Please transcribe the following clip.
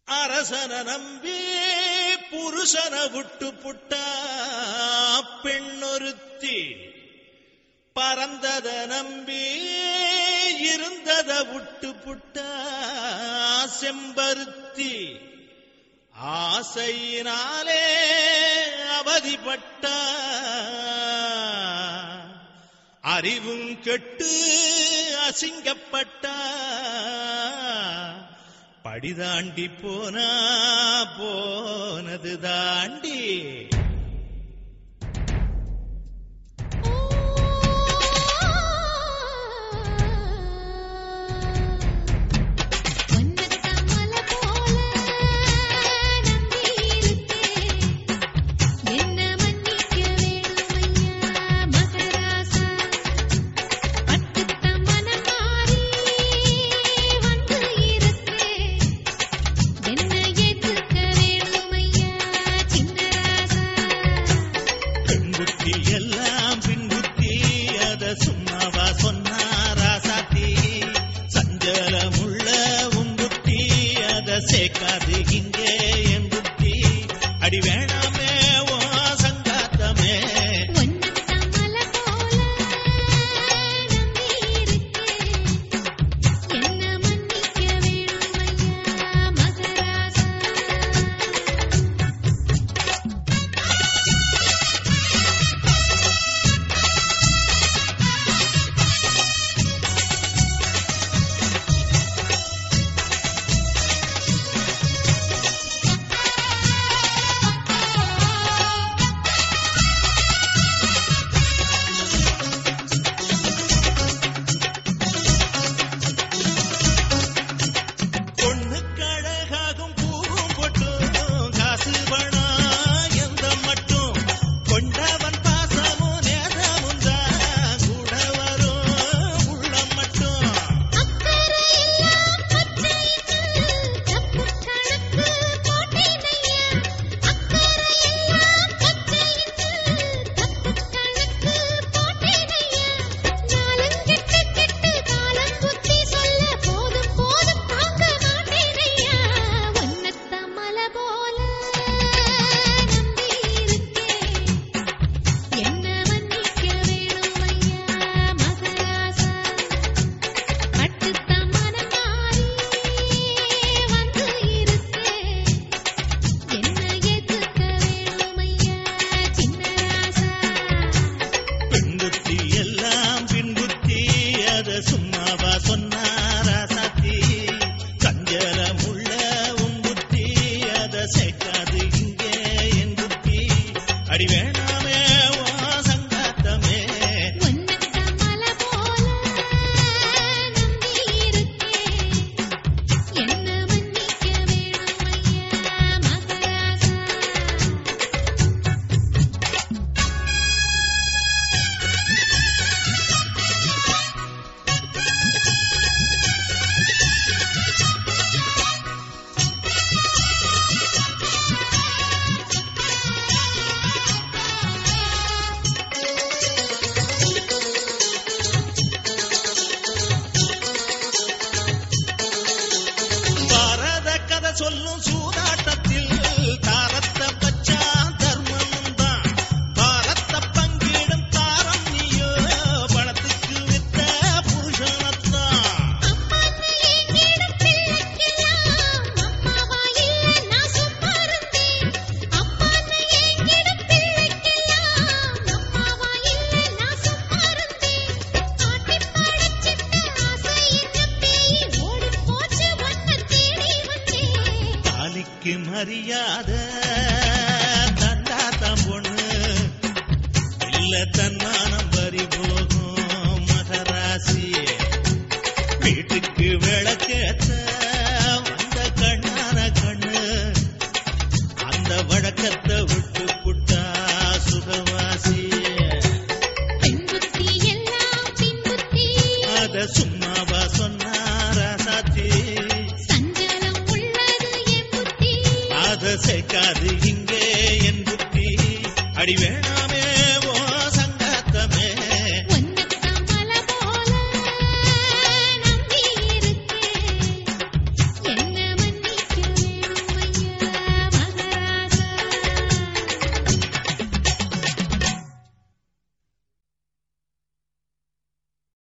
அரசன நம்பி புருஷன விட்டு புட்டா பெண்ணொருத்தி பறந்தத நம்பி இருந்தத விட்டு புட்டா செம்பருத்தி ஆசையினாலே அவதிப்பட்டா அறிவும் கெட்டு அசிங்கப்பட்டா படிதாண்டி போனா போனது தாண்டி ஒன்னத்தமல போல நம்பியிருக்கேன் என்ன மன்னிக்க வேணுமையா மகராசா பட்டுத்த மனமாறி வந்து இருக்கேன் என்ன ஏத்துக்க வேணுமையா சின்னராசா பெண்புத்தி எல்லாம் பின்புத்தி அத சும்மாவா சொன்னாரா சாத்தி சஞ்சலமுள்ள உம்புத்தி அத சேர்க்காது இங்கே என் புத்தி அடி வேணாமே ஓ சங்காத்தமே ஒன்னத்தமல போல நம்பியிருக்கேன் என்ன மன்னிக்க வேணுமையா மகராசா பொண்ணுக்கு அழகாகும் பூவும் பொட்டும் காசு பணம் எந்த மட்டும் கொண்டவன் பாசமும் நேசமும் தான் கூட வரும் உள்ளம் மட்டும் அக்கறை எல்லாம் பச்சைக்கு தப்பு கணக்கு போட்டேனையா அக்கறை எல்லாம் பச்சைக்கு தப்பு கணக்கு போட்டேனையா நாலஞ்செட்டு கெட்டு காலம் புத்தி சொல்ல போதும் போதும் தாங்க மாட்டேனையா ஒன்னத்த மலை போல நம்பியிருக்கேன் என்ன மன்னிக்க வேணுமையா மகராசா பட்டுத்த மனமாறி வந்து இருக்கேன் என்ன ஏத்துக்க வேணுமையா சின்னராசா பெண்புத்தி எல்லாம் பின்புத்தி அத சும்மாவா சொன்னாரா சாத்தி சஞ்சலமுள்ள உம்புத்தி அத சேர்க்காது இங்கே என் புத்தி அடி வேணாமே ஓ சங்காத்தமே ஒன்னத்த மலை போல நம்பியிருக்கேன் என்ன மன்னிக்க வேணுமையா மகராசா பாரத கதை சொல்லும் சூதாட்டத்தில் தாரத்தை பச்சா தர்மமும் தான் பாரத்தை பங்கிடும் தாரம் நீயோ பணத்துக்கு வித்த புருஷனத்தான் அம்மான்னு எங்கிடும் பிள்ளைக்கெல்லாம் அம்மாவா இல்ல நான் சும்மா இருந்தேன் அம்மான்னு எங்கிடும் பிள்ளைக்கெல்லாம் அம்மாவா இல்ல நான் சும்மா இருந்தேன் ஆட்டி படைச்சிட்ட ஆசையின் பேய் ஓடி போச்சு ஒன்ன தேடி வந்தேன் தாலிக்கு மரியாதை தந்தாத்தம் பொண்ணு இல்ல தன்மானம் பறி போகும் மகராசி வீட்டுக்கு விளக்கேத்த வந்த கண்ணான கண்ணு அந்த வழக்கத்தை விட்டு புட்டா சுகவாசி பெண்புத்தி எல்லாம் பின்புத்தி அத சும்மாவா சொன்னாரா சாத்தி சஞ்சலம் உள்ளது என் புத்தி அத சேர்க்காது இங்கே என் புத்தி அடி வேணா